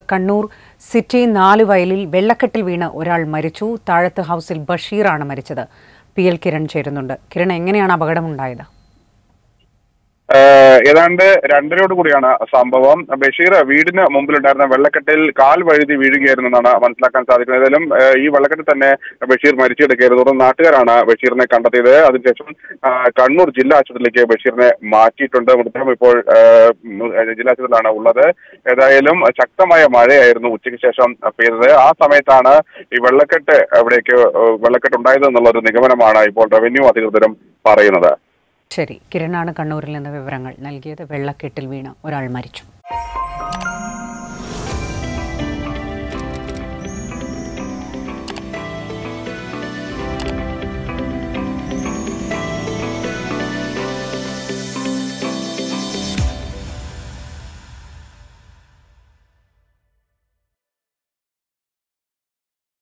Kannur city നാല് വയലിൽ വെള്ളക്കെട്ടിൽ വീണ് ഒരാൾ മരിച്ചു താഴത്ത് ഹൗസിൽ ബഷീറാണ് മരിച്ചത് പി എൽ കിരൺ ചേരുന്നുണ്ട് കിരൺ എങ്ങനെയാണ് അപകടമുണ്ടായത് ഏഹ് ഏതാണ്ട് രണ്ടരയോട് കൂടിയാണ് സംഭവം ബഷീർ വീടിന് മുമ്പിലുണ്ടായിരുന്ന വെള്ളക്കെട്ടിൽ കാൽ വഴുതി വീഴുകയായിരുന്നു എന്നാണ് മനസ്സിലാക്കാൻ സാധിക്കുന്നത് ഏതായാലും ഏഹ് ഈ വെള്ളക്കെട്ടിൽ തന്നെ ബഷീർ മരിച്ചെടുക്കുകയായിരുന്നു തുടർന്ന് നാട്ടുകാരാണ് ബഷീറിനെ കണ്ടെത്തിയത് അതിനുശേഷം ആ, കണ്ണൂർ ജില്ലാ ആശുപത്രിയിലേക്ക് ബഷീറിനെ മാറ്റിയിട്ടുണ്ട് മൃതദേഹം ഇപ്പോൾ ഏഹ്, ഉം, ജില്ലാ ആശുപത്രിയിലാണ് ഉള്ളത് ഏതായാലും ശക്തമായ മഴയായിരുന്നു ഉച്ചയ്ക്ക് ശേഷം പെയ്തത് ആ സമയത്താണ് ഈ വെള്ളക്കെട്ട് എവിടേക്ക് ഏഹ്, വെള്ളക്കെട്ട് ഉണ്ടായത് എന്നുള്ള ഒരു നിഗമനമാണ് ഇപ്പോൾ റവന്യൂ അധികൃതരും പറയുന്നത് ശരി കിരണാണ് കണ്ണൂരിൽ നിന്ന് വിവരങ്ങൾ നൽകിയത് വെള്ളക്കെട്ടിൽ വീണ് ഒരാൾ മരിച്ചു